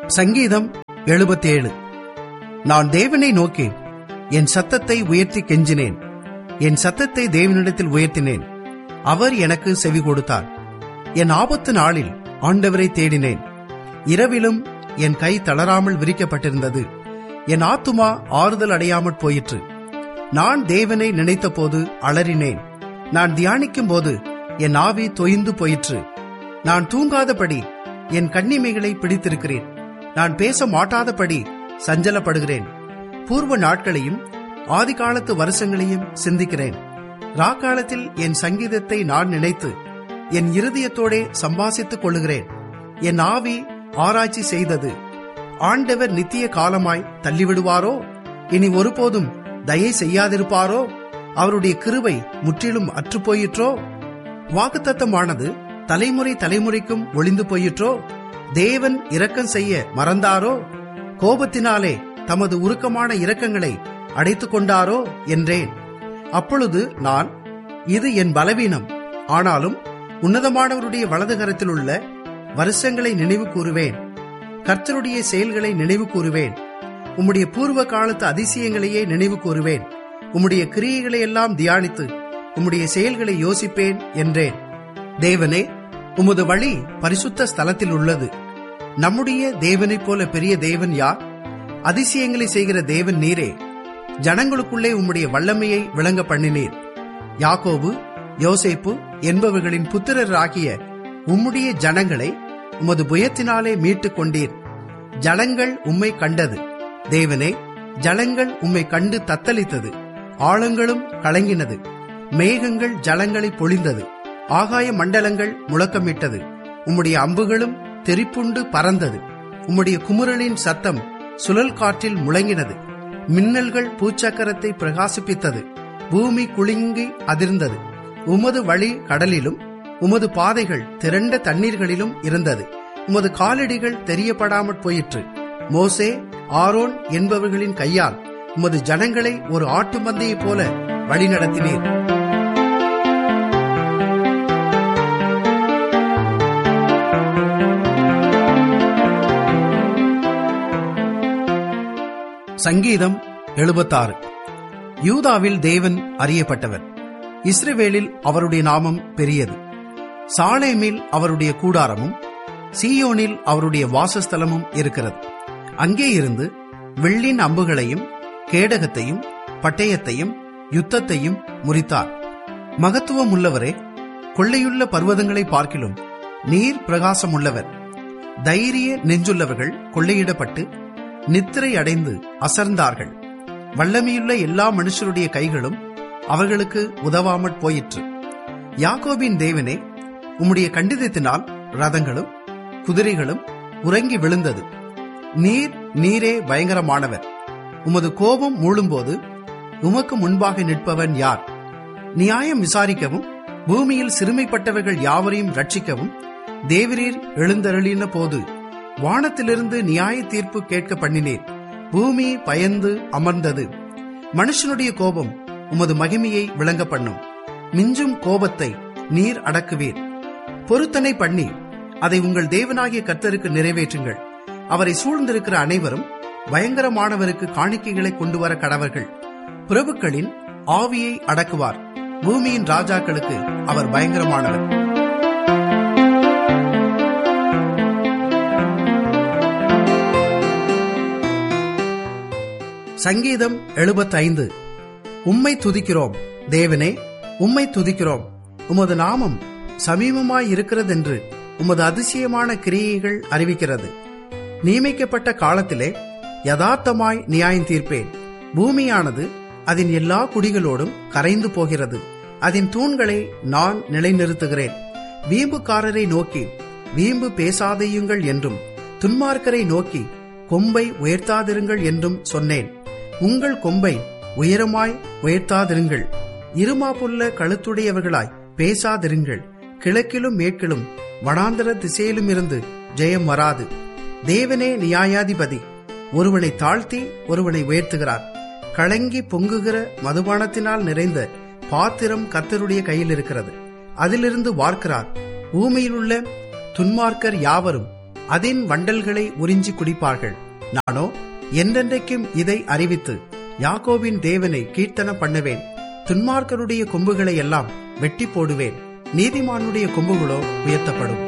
சங்கீதம் எழுபத்தேழு நான் தேவனை நோக்கி என் சத்தத்தை உயர்த்தி கெஞ்சினேன் என் சத்தத்தை தேவனிடத்தில் உயர்த்தினேன் அவர் எனக்கு செவி கொடுத்தார் என் ஆபத்து நாளில் ஆண்டவரை தேடினேன் இரவிலும் என் கை தளராமல் விரிக்கப்பட்டிருந்தது என் ஆத்துமா ஆறுதல் அடையாமற் போயிற்று நான் தேவனை நினைத்தபோது அலறினேன் நான் தியானிக்கும் போது என் ஆவி தொய்ந்து போயிற்று நான் தூங்காதபடி என் கண்ணிமைகளை பிடித்திருக்கிறேன் நான் பேச மாட்டாதபடி சஞ்சலப்படுகிறேன் பூர்வ நாட்களையும் ஆதிகாலத்து வருஷங்களையும் சிந்திக்கிறேன் ராக்காலத்தில் என் சங்கீதத்தை நான் நினைத்து என் இருதயத்தோடே சம்பாசித்துக் கொள்ளுகிறேன் என் ஆவி ஆராய்ச்சி செய்தது ஆண்டவர் நித்திய காலமாய் தள்ளிவிடுவாரோ இனி ஒருபோதும் தயை செய்யாதிருப்பாரோ அவருடைய கிருபை முற்றிலும் அற்றுப்போயிற்றோ வாக்குத்தத்தமானது தலைமுறை தலைமுறைக்கும் ஒளிந்து போயிற்றோ தேவன் இரக்கம் செய்ய மறந்தாரோ கோபத்தினாலே தமது உருக்கமான இரக்கங்களை அடைத்துக் கொண்டாரோ என்றேன் அப்பொழுது நான் இது என் பலவீனம் ஆனாலும் உன்னதமானவருடைய வலது கரத்தில் உள்ள வருஷங்களை நினைவு கூறுவேன் கர்த்தருடைய செயல்களை நினைவு கூறுவேன் உம்முடைய பூர்வ காலத்து அதிசயங்களையே நினைவு கூறுவேன் உம்முடைய கிரியைகளை எல்லாம் தியானித்து உம்முடைய செயல்களை யோசிப்பேன் என்றேன் தேவனே உமது வழி பரிசுத்த ஸ்தலத்தில் உள்ளது நம்முடைய தேவனைப் போல பெரிய தேவன் யார் அதிசயங்களை செய்கிற தேவன் நீரே ஜனங்களுக்குள்ளே உம்முடைய வல்லமையை விளங்க பண்ணினீர் யாக்கோபு யோசேப்பு என்பவர்களின் புத்திரராகிய உம்முடைய ஜனங்களை உமது புயத்தினாலே மீட்டுக் கொண்டீர் ஜலங்கள் உம்மை கண்டது தேவனே ஜலங்கள் உம்மை கண்டு தத்தளித்தது ஆழங்களும் கலங்கினது மேகங்கள் ஜலங்களை பொழிந்தது ஆகாய மண்டலங்கள் முழக்கமிட்டது உம்முடைய அம்புகளும் தெரிப்புண்டு பறந்தது உம்முடைய குமுறலின் சத்தம் சுழல் காற்றில் முழங்கினது மின்னல்கள் பூச்சக்கரத்தை பிரகாசிப்பித்தது பூமி குலுங்கி அதிர்ந்தது உமது வழி கடலிலும் உமது பாதைகள் திரண்ட தண்ணீர்களிலும் இருந்தது உமது காலடிகள் தெரியப்படாமற் போயிற்று மோசே ஆரோன் என்பவர்களின் கையால் உமது ஜனங்களை ஒரு ஆட்டு மந்தையைப் போல வழிநடத்தினீர் சங்கீதம் எழுபத்தாறு யூதாவில் தேவன் அறியப்பட்டவர் இஸ்ரவேலில் அவருடைய நாமம் பெரியது சாலேமில் அவருடைய கூடாரமும் சீயோனில் அவருடைய வாசஸ்தலமும் இருக்கிறது அங்கே இருந்து வெள்ளின் அம்புகளையும் கேடகத்தையும் பட்டயத்தையும் யுத்தத்தையும் முறித்தார் மகத்துவம் உள்ளவரே கொள்ளையுள்ள பர்வதங்களை பார்க்கிலும் நீர் பிரகாசம் உள்ளவர் தைரிய நெஞ்சுள்ளவர்கள் கொள்ளையிடப்பட்டு நித்திரை அடைந்து அசர்ந்தார்கள் வல்லமையுள்ள எல்லா மனுஷருடைய கைகளும் அவர்களுக்கு உதவாமற் போயிற்று யாக்கோபின் தேவனே உம்முடைய கண்டிதத்தினால் ரதங்களும் குதிரைகளும் உறங்கி விழுந்தது நீர் நீரே பயங்கரமானவர் உமது கோபம் மூழும்போது உமக்கு முன்பாக நிற்பவன் யார் நியாயம் விசாரிக்கவும் பூமியில் சிறுமைப்பட்டவர்கள் யாவரையும் ரட்சிக்கவும் தேவரீர் எழுந்தருளின போது வானத்திலிருந்து நியாய தீர்ப்பு கேட்க பண்ணினீர் பூமி பயந்து அமர்ந்தது மனுஷனுடைய கோபம் உமது மகிமையை விளங்க பண்ணும் மிஞ்சும் கோபத்தை நீர் அடக்குவீர் பொருத்தனை பண்ணி அதை உங்கள் தேவனாகிய கர்த்தருக்கு நிறைவேற்றுங்கள் அவரை சூழ்ந்திருக்கிற அனைவரும் பயங்கரமானவருக்கு காணிக்கைகளை கொண்டு வர கடவர்கள் பிரபுக்களின் ஆவியை அடக்குவார் பூமியின் ராஜாக்களுக்கு அவர் பயங்கரமானவர் சங்கீதம் எழுபத்தைந்து உம்மை துதிக்கிறோம் தேவனே உம்மை துதிக்கிறோம் உமது நாமம் சமீபமாய் இருக்கிறதென்று உமது அதிசயமான கிரியைகள் அறிவிக்கிறது நியமிக்கப்பட்ட காலத்திலே யதார்த்தமாய் நியாயம் தீர்ப்பேன் பூமியானது அதன் எல்லா குடிகளோடும் கரைந்து போகிறது அதன் தூண்களை நான் நிலைநிறுத்துகிறேன் வீம்புக்காரரை நோக்கி வீம்பு பேசாதையுங்கள் என்றும் துன்மார்க்கரை நோக்கி கொம்பை உயர்த்தாதிருங்கள் என்றும் சொன்னேன் உங்கள் கொம்பை உயரமாய் உயர்த்தாதிருங்கள் இருமாப்புள்ள கழுத்துடையவர்களாய் பேசாதிருங்கள் கிழக்கிலும் மேற்கிலும் வனாந்தர திசையிலும் இருந்து ஜெயம் வராது தேவனே நியாயாதிபதி ஒருவனை தாழ்த்தி ஒருவனை உயர்த்துகிறார் கலங்கி பொங்குகிற மதுபானத்தினால் நிறைந்த பாத்திரம் கர்த்தருடைய கையில் இருக்கிறது அதிலிருந்து வார்க்கிறார் பூமியில் உள்ள துன்மார்க்கர் யாவரும் அதன் வண்டல்களை உறிஞ்சி குடிப்பார்கள் நானோ என்றென்றைக்கும் இதை அறிவித்து யாக்கோபின் தேவனை கீர்த்தன பண்ணுவேன் துன்மார்க்கருடைய கொம்புகளை எல்லாம் வெட்டி போடுவேன் நீதிமானுடைய கொம்புகளோ உயர்த்தப்படும்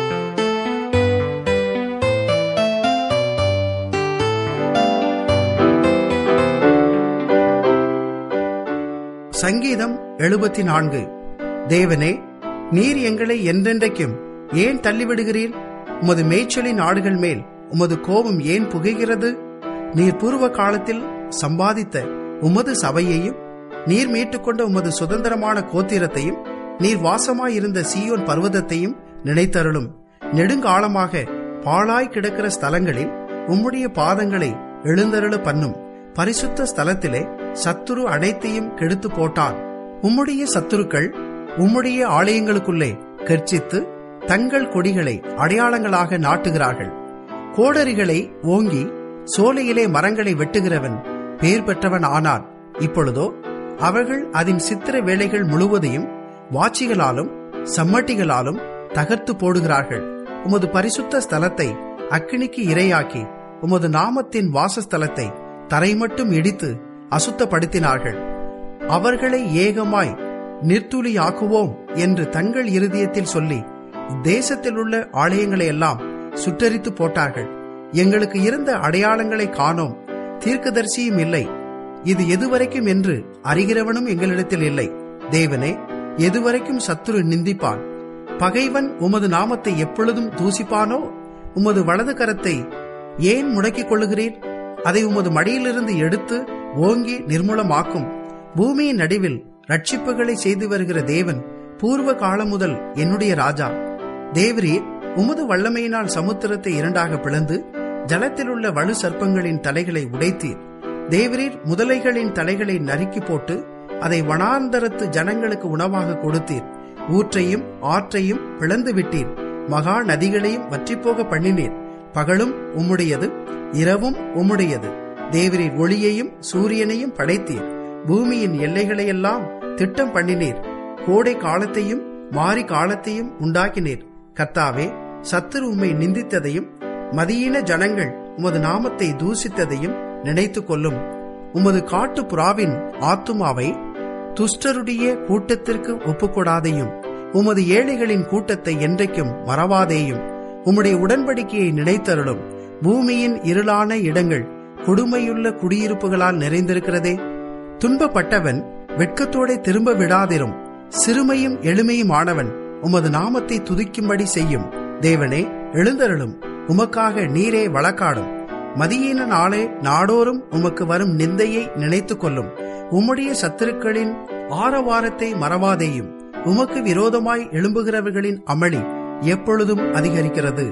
சங்கீதம் எழுபத்தி நான்கு தேவனே நீர் எங்களை என்றென்றைக்கும் ஏன் தள்ளிவிடுகிறீர் உமது மேய்ச்சலின் ஆடுகள் மேல் உமது கோபம் ஏன் புகைகிறது நீர் பூர்வ காலத்தில் சம்பாதித்த உமது சபையையும் நீர் மீட்டுக்கொண்ட உமது சுதந்திரமான கோத்திரத்தையும் நீர் வாசமாயிருந்த சீயோன் பர்வதத்தையும் நினைத்தருளும் நெடுங்காலமாக பாழாய் கிடக்கிற ஸ்தலங்களில் உம்முடைய பாதங்களை எழுந்தருள பண்ணும் பரிசுத்த ஸ்தலத்திலே சத்துரு அனைத்தையும் கெடுத்து போட்டான் உம்முடைய சத்துருக்கள் உம்முடைய ஆலயங்களுக்குள்ளே கர்ச்சித்து தங்கள் கொடிகளை அடையாளங்களாக நாட்டுகிறார்கள் கோடரிகளை ஓங்கி சோலையிலே மரங்களை வெட்டுகிறவன் பேர் பெற்றவன் ஆனான் இப்பொழுதோ அவர்கள் அதன் சித்திர வேலைகள் முழுவதையும் வாட்சிகளாலும் சம்மட்டிகளாலும் தகர்த்து போடுகிறார்கள் உமது பரிசுத்த ஸ்தலத்தை அக்கினிக்கு இரையாக்கி உமது நாமத்தின் வாசஸ்தலத்தை தரை மட்டும் இடித்து அசுத்தப்படுத்தினார்கள் அவர்களை ஏகமாய் நிர்த்துளியாக்குவோம் என்று தங்கள் இருதயத்தில் சொல்லி தேசத்தில் உள்ள ஆலயங்களை எல்லாம் சுட்டரித்து போட்டார்கள் எங்களுக்கு இருந்த அடையாளங்களை காணோம் தீர்க்கதரிசியும் இல்லை இது எதுவரைக்கும் என்று அறிகிறவனும் எங்களிடத்தில் இல்லை தேவனே எதுவரைக்கும் சத்துரு நிந்திப்பான் பகைவன் உமது நாமத்தை எப்பொழுதும் தூசிப்பானோ உமது வலது கரத்தை ஏன் முடக்கிக் கொள்ளுகிறீர் அதை உமது மடியிலிருந்து எடுத்து ஓங்கி நிர்மூலமாக்கும் பூமியின் நடுவில் ரட்சிப்புகளை செய்து வருகிற தேவன் பூர்வ காலம் முதல் என்னுடைய ராஜா தேவரீர் உமது வல்லமையினால் சமுத்திரத்தை இரண்டாக பிளந்து ஜலத்தில் உள்ள வலு சர்ப்பங்களின் தலைகளை உடைத்தீர் தேவரீர் முதலைகளின் தலைகளை நறுக்கி போட்டு அதை வனாந்தரத்து ஜனங்களுக்கு உணவாக கொடுத்தீர் ஊற்றையும் ஆற்றையும் பிளந்து விட்டீர் மகா நதிகளையும் வற்றிப்போக பண்ணினீர் பகலும் உம்முடையது இரவும் உம்முடையது தேவரீர் ஒளியையும் சூரியனையும் படைத்தீர் பூமியின் எல்லைகளையெல்லாம் திட்டம் பண்ணினீர் கோடை காலத்தையும் மாறி காலத்தையும் உண்டாக்கினீர் கர்த்தாவே சத்துரு உம்மை நிந்தித்ததையும் மதியீன ஜனங்கள் உமது நாமத்தை தூசித்ததையும் நினைத்து கொள்ளும் உமது காட்டு புறாவின் ஆத்துமாவை துஷ்டருடைய கூட்டத்திற்கு ஒப்புக்கொடாதையும் உமது ஏழைகளின் கூட்டத்தை என்றைக்கும் மறவாதேயும் உம்முடைய உடன்படிக்கையை நினைத்தருளும் பூமியின் இருளான இடங்கள் கொடுமையுள்ள குடியிருப்புகளால் நிறைந்திருக்கிறதே துன்பப்பட்டவன் வெட்கத்தோടെ திரும்ப விடாதிரும் சிறுமையும் எளிமையுமானவன் உமது நாமத்தை துதிக்கும்படி செய்யும் தேவனே எழுந்தருளும் உமக்காக நீரே வழக்காடும் மதியீன நாளே நாடோறும் உமக்கு வரும் நிந்தையை நினைத்து கொள்ளும் உம்முடைய சத்துருக்களின் ஆரவாரத்தை மறவாதேயும் உமக்கு விரோதமாய் எழும்புகிறவர்களின் அமளி எப்பொழுதும் அதிகரிக்கிறது